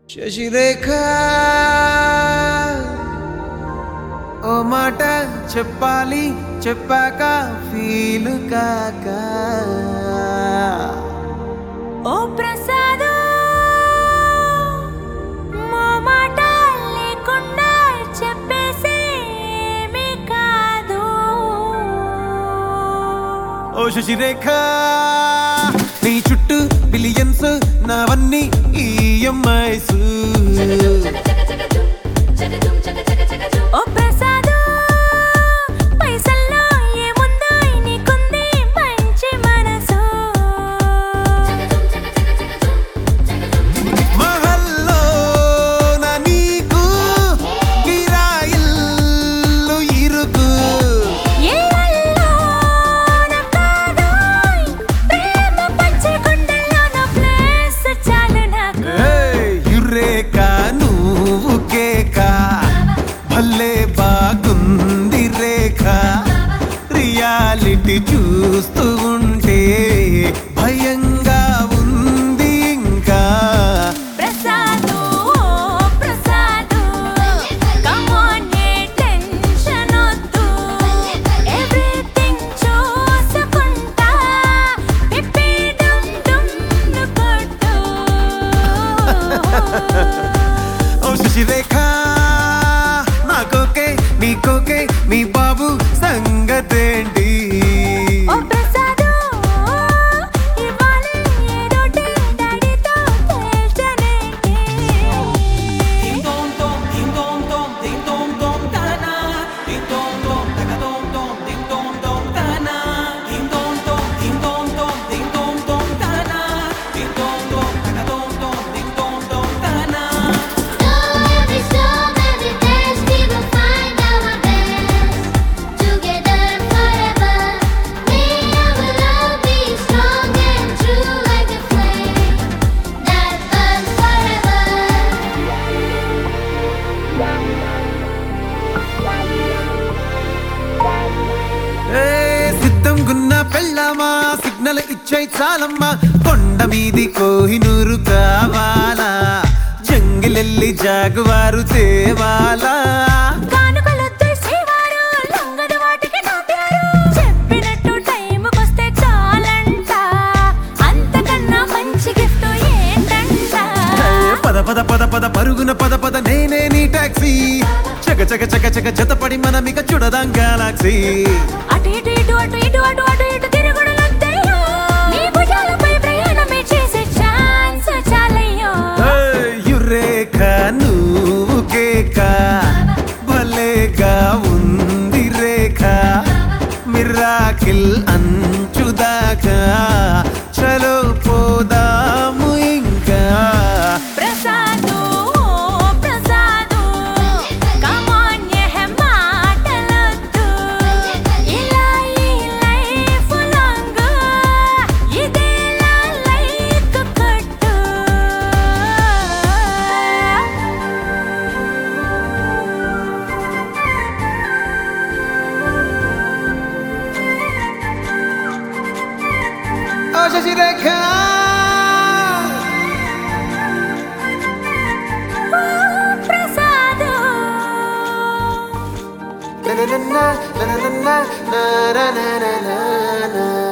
శశిరేఖ ఓ మాట చెప్పాలి చెప్పాక ఫీలు కాక ఓ ప్రసాద్ మా మాట లేకుండా చెప్పేసి ఏమీ కాదు ఓ శశిరేఖ నీ చుట్టూ బిలియన్స్ నావన్నీ ఈఎంఐస్ ఓ ప్రసాద్ పైసల్లో ఏముందో నీకుంది మంచి మనసు మహల్లో నా నీకు గిరాయిల్లు ఇరుకు ఇళ్ళల్లో నా కాదోయ్ ప్రేమ పచ్చి గుండెల్లో నా ప్లేస్ చాలు నాకు ఏయ్, యురేక నువ్వు కేక భలే బాగుంది రేఖ రియాలిటీ చూస్తూ ఉంటే భయంగా ఉంది ఇంకా ప్రసాదు ప్రసాదు కమ్ ఆన్ ఏ టెన్షన్ వద్దు ఎవ్రీథింగ్ చూసుకుంటా పిప్పి డమ్ డమ్ కొట్టు ఓ శశిరేఖ నాకోకే నీకోకే మీ బాబు సంగతేంటి ఓ ప్రసాదు ఇవ్వాలి ఏదోటి డాడీతో తేల్చనేంటి Ding dong dong, ding dong dong, ding dong dong da na. Ding dong dong, da ka dong dong, ding dong dong da na. Ding dong dong, ding dong dong, ding dong dong da na. Ding dong dong, da ka dong dong, ding dong dong da na. Every storm, every test, we will find our best together forever. May our love be strong and true like a flame that burns forever. ఏ సిద్ధం గున్న పెళ్ళామా signal ఇచ్చే చాలమ్మా కొండ మీది కోహినూరు కావాలా జంగిలెల్లి జాగువారు తేవాలా కానుకలొద్దు శ్రీవారు లొంగడు వాటికి నాటారు చెప్పినట్టు టైంకొస్తే చాలంట అంతకన్నా మంచి గిఫ్ట్ ఏంటంట ఏ పద పద పద పద పరుగున పద పద నేనే నీ టాక్సీ చక చక చక చక జతపడి మనమిక చూడదాం గెలాక్సీ అటు ఇటు ఇటు అటు ఇటు అటు అటు ఇటు తిరుగుడులొద్దయ్యో నీ భుజాలపై ప్రయాణమే చేసే ఛాన్స్ చాలయ్యో యురేఖ నువ్వు కేక భలేగా ఉంది రేఖ మిరాకిల్ అంచుదాకా చలో పోదాము ఇంకా ప్రసాదు ప్రసాదు కమాన్ యహ మాటలొద్దు ఇలా ఈ లైఫ్ లాంగ్ ఇదేలా లైక్ కట్టు ఓ Sasirekha Prasad Na na na na na na na na na na na na